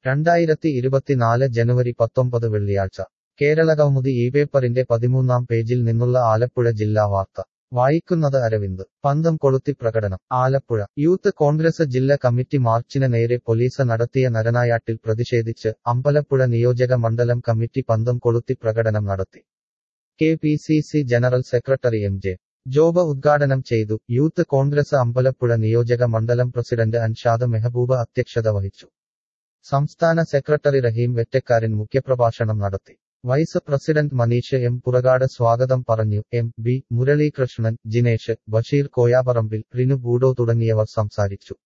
രണ്ടായിരത്തി ഇരുപത്തിനാല് ജനുവരി പത്തൊമ്പത് വെള്ളിയാഴ്ച കേരളകൗമുദി ഈ പേപ്പറിന്റെ പതിമൂന്നാം പേജിൽ നിന്നുള്ള ആലപ്പുഴ ജില്ലാ വാർത്ത വായിക്കുന്നത് അരവിന്ദ് പന്തം കൊളുത്തി പ്രകടനം ആലപ്പുഴ യൂത്ത് കോൺഗ്രസ് ജില്ലാ കമ്മിറ്റി മാർച്ചിന് നേരെ പോലീസ് നടത്തിയ നരനായാട്ടിൽ പ്രതിഷേധിച്ച് അമ്പലപ്പുഴ നിയോജക മണ്ഡലം കമ്മിറ്റി പന്തം കൊളുത്തി പ്രകടനം നടത്തി K P C C general secretary M J Job ഉദ്ഘാടനം ചെയ്തു യൂത്ത് കോൺഗ്രസ് അമ്പലപ്പുഴ നിയോജക മണ്ഡലം പ്രസിഡന്റ് അൻഷാദ് മെഹബൂബ അധ്യക്ഷത വഹിച്ചു സംസ്ഥാന സെക്രട്ടറി റഹീം വെറ്റക്കാരൻ മുഖ്യപ്രഭാഷണം നടത്തി vice president Manish M Purakkad സ്വാഗതം പറഞ്ഞു എം ബി മുരളീകൃഷ്ണൻ ജിനേഷ് ബഷീർ കോയാപറമ്പിൽ റിനു ബൂഡോ തുടങ്ങിയവർ സംസാരിച്ചു